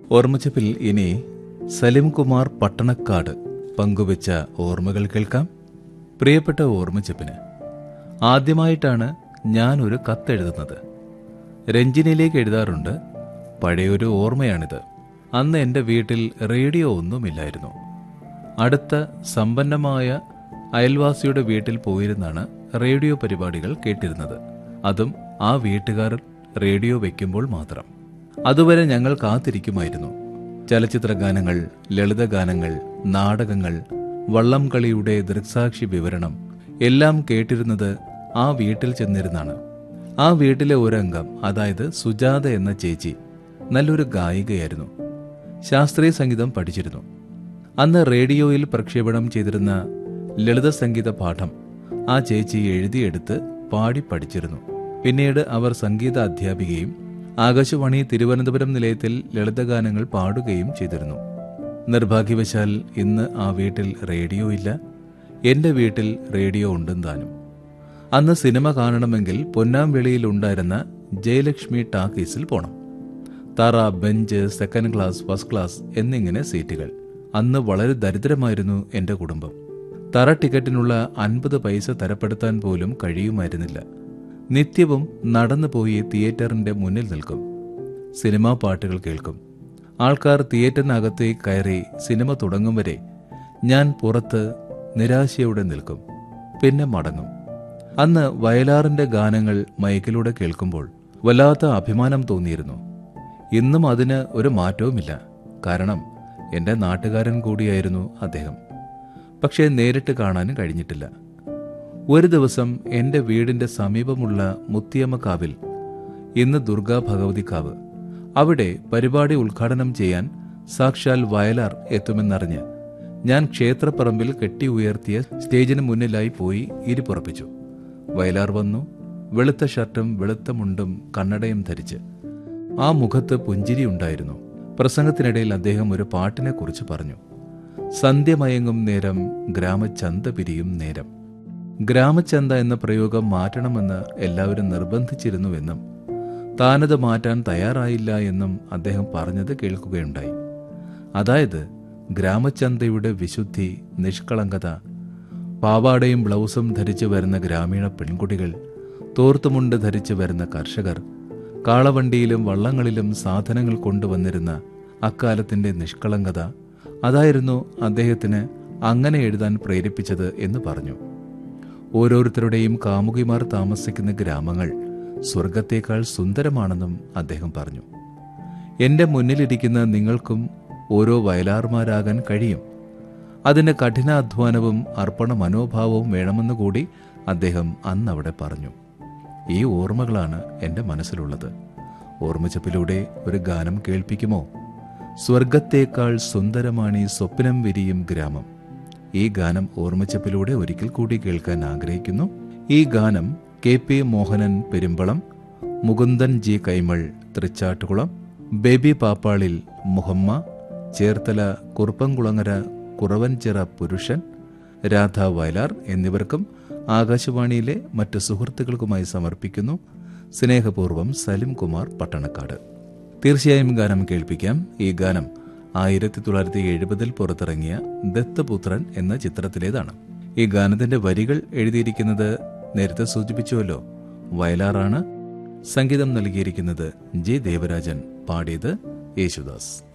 ഓർമ്മച്ചപ്പിൽ ഇനി സലിം കുമാർ പട്ടണക്കാട് പങ്കുവച്ച ഓർമ്മകൾ കേൾക്കാം പ്രിയപ്പെട്ട ഓർമ്മച്ചപ്പിന് ആദ്യമായിട്ടാണ് ഞാൻ ഒരു കത്തെഴുതുന്നത് രഞ്ജിനിയിലേക്ക് എഴുതാറുണ്ട് പഴയൊരു ഓർമ്മയാണിത് അന്ന് എൻ്റെ വീട്ടിൽ റേഡിയോ ഒന്നുമില്ലായിരുന്നു അടുത്ത സമ്പന്നമായ അയൽവാസിയുടെ വീട്ടിൽ പോയിരുന്നാണ് റേഡിയോ പരിപാടികൾ കേട്ടിരുന്നത് അതും ആ വീട്ടുകാർ റേഡിയോ വെക്കുമ്പോൾ മാത്രം അതുവരെ ഞങ്ങൾ കാത്തിരിക്കുമായിരുന്നു ചലച്ചിത്ര ഗാനങ്ങൾ ലളിതഗാനങ്ങൾ നാടകങ്ങൾ വള്ളം കളിയുടെ ദൃക്സാക്ഷി വിവരണം എല്ലാം കേട്ടിരുന്നത് ആ വീട്ടിൽ ചെന്നിരുന്നാണ് ആ വീട്ടിലെ ഒരംഗം അതായത് സുജാത എന്ന ചേച്ചി നല്ലൊരു ഗായികയായിരുന്നു ശാസ്ത്രീയ സംഗീതം പഠിച്ചിരുന്നു അന്ന് റേഡിയോയിൽ പ്രക്ഷേപണം ചെയ്തിരുന്ന ലളിത സംഗീത പാഠം ആ ചേച്ചി എഴുതിയെടുത്ത് പാടി പഠിച്ചിരുന്നു പിന്നീട് അവർ സംഗീത അധ്യാപികയും ആകാശവാണി തിരുവനന്തപുരം നിലയത്തിൽ ലളിതഗാനങ്ങൾ പാടുകയും ചെയ്തിരുന്നു നിർഭാഗ്യവശാൽ ഇന്ന് ആ വീട്ടിൽ റേഡിയോ ഇല്ല എന്റെ വീട്ടിൽ റേഡിയോ ഉണ്ടെന്ന് താനും അന്ന് സിനിമ കാണണമെങ്കിൽ പൊന്നാംവെളിയിൽ ഉണ്ടായിരുന്ന ജയലക്ഷ്മി ടാക്കീസിൽ പോണം തറ bench second class first class എന്നിങ്ങനെ സീറ്റുകൾ അന്ന് വളരെ ദരിദ്രമായിരുന്നു എന്റെ കുടുംബം തറ ടിക്കറ്റിനുള്ള അൻപത് പൈസ തരപ്പെടുത്താൻ പോലും കഴിയുമായിരുന്നില്ല നിത്യവും നടന്നു പോയി തിയേറ്ററിന്റെ മുന്നിൽ നിൽക്കും സിനിമാ പാട്ടുകൾ കേൾക്കും ആൾക്കാർ തിയേറ്ററിനകത്തേക്ക് കയറി സിനിമ തുടങ്ങും വരെ ഞാൻ പുറത്ത് നിരാശയോടെ നിൽക്കും പിന്നെ മടങ്ങും അന്ന് വയലാറിന്റെ ഗാനങ്ങൾ മയക്കിലൂടെ കേൾക്കുമ്പോൾ വല്ലാത്ത അഭിമാനം തോന്നിയിരുന്നു ഇന്നും അതിന് ഒരു മാറ്റവുമില്ല കാരണം എന്റെ നാട്ടുകാരൻ കൂടിയായിരുന്നു അദ്ദേഹം പക്ഷേ നേരിട്ട് കാണാനും കഴിഞ്ഞിട്ടില്ല ഒരു ദിവസം എന്റെ വീടിന്റെ സമീപമുള്ള മുത്തിയമ്മ കാവിൽ ഇന്ന് ദുർഗാ ഭഗവതി കാവ് അവിടെ പരിപാടി ഉദ്ഘാടനം ചെയ്യാൻ സാക്ഷാൽ വയലാർ എത്തുമെന്നറിഞ്ഞ് ഞാൻ ക്ഷേത്രപ്പറമ്പിൽ കെട്ടി ഉയർത്തിയ സ്റ്റേജിന് മുന്നിലായി പോയി ഇരിപ്പുറപ്പിച്ചു വയലാർ വന്നു വെളുത്ത ഷർട്ടും വെളുത്ത മുണ്ടും കണ്ണടയും ധരിച്ച് ആ മുഖത്ത് പുഞ്ചിരി ഉണ്ടായിരുന്നു പ്രസംഗത്തിനിടയിൽ അദ്ദേഹം ഒരു പാട്ടിനെ കുറിച്ച് പറഞ്ഞു സന്ധ്യമയങ്ങും നേരം ഗ്രാമചന്ത പിരിയും നേരം ഗ്രാമചന്ത എന്ന പ്രയോഗം മാറ്റണമെന്ന് എല്ലാവരും നിർബന്ധിച്ചിരുന്നുവെന്നും താനത് മാറ്റാൻ തയ്യാറായില്ല എന്നും അദ്ദേഹം പറഞ്ഞത് കേൾക്കുകയുണ്ടായി അതായത് ഗ്രാമചന്തയുടെ വിശുദ്ധി നിഷ്കളങ്കത പാവാടയും ബ്ലൗസും ധരിച്ചു വരുന്ന ഗ്രാമീണ പെൺകുട്ടികൾ തോർത്തുമുണ്ട് ധരിച്ചു വരുന്ന കർഷകർ കാളവണ്ടിയിലും വള്ളങ്ങളിലും സാധനങ്ങൾ കൊണ്ടുവന്നിരുന്ന അക്കാലത്തിന്റെ നിഷ്കളങ്കത അതായിരുന്നു അദ്ദേഹത്തിന് അങ്ങനെ എഴുതാൻ പ്രേരിപ്പിച്ചത് എന്ന് പറഞ്ഞു ഓരോരുത്തരുടെയും കാമുകിമാർ താമസിക്കുന്ന ഗ്രാമങ്ങൾ സ്വർഗത്തേക്കാൾ സുന്ദരമാണെന്നും അദ്ദേഹം പറഞ്ഞു എന്റെ മുന്നിലിരിക്കുന്ന നിങ്ങൾക്കും ഓരോ വയലാർമാരാകാൻ കഴിയും അതിന് കഠിനാധ്വാനവും അർപ്പണ മനോഭാവവും വേണമെന്ന് കൂടി അദ്ദേഹം അന്നവിടെ പറഞ്ഞു ഈ ഓർമ്മകളാണ് എൻ്റെ മനസ്സിലുള്ളത് ഓർമ്മച്ചപ്പിലൂടെ ഒരു ഗാനം കേൾപ്പിക്കുമോ സ്വർഗത്തേക്കാൾ സുന്ദരമാണ് ഈ സ്വപ്നം വിരിയും ഗ്രാമം ഈ ഗാനം ഓർമ്മച്ചപ്പിലൂടെ ഒരിക്കൽ കൂടി കേൾക്കാൻ ആഗ്രഹിക്കുന്നു ഈ ഗാനം K P Mohanan Perumbalam Mukundan G Kaimal Thrichattukulam Baby പാപ്പാളിൽ മുഹമ്മ ചേർത്തല കുറുപ്പംകുളങ്ങര കുറവൻചിറ പുരുഷൻ രാധ വയലാർ എന്നിവർക്കും ആകാശവാണിയിലെ മറ്റ് സുഹൃത്തുക്കൾക്കുമായി സമർപ്പിക്കുന്നു സ്നേഹപൂർവ്വം സലിം കുമാർ പട്ടണക്കാട് തീർച്ചയായും ഗാനം കേൾപ്പിക്കാം ഈ ഗാനം ആയിരത്തി തൊള്ളായിരത്തി എഴുപതിൽ പുറത്തിറങ്ങിയ ദത്തപുത്രൻ എന്ന ചിത്രത്തിലേതാണ് ഈ ഗാനത്തിന്റെ വരികൾ എഴുതിയിരിക്കുന്നത് നേരത്തെ സൂചിപ്പിച്ചുവല്ലോ വയലാറാണ് സംഗീതം നൽകിയിരിക്കുന്നത് ജെ ദേവരാജൻ പാടിയത് യേശുദാസ്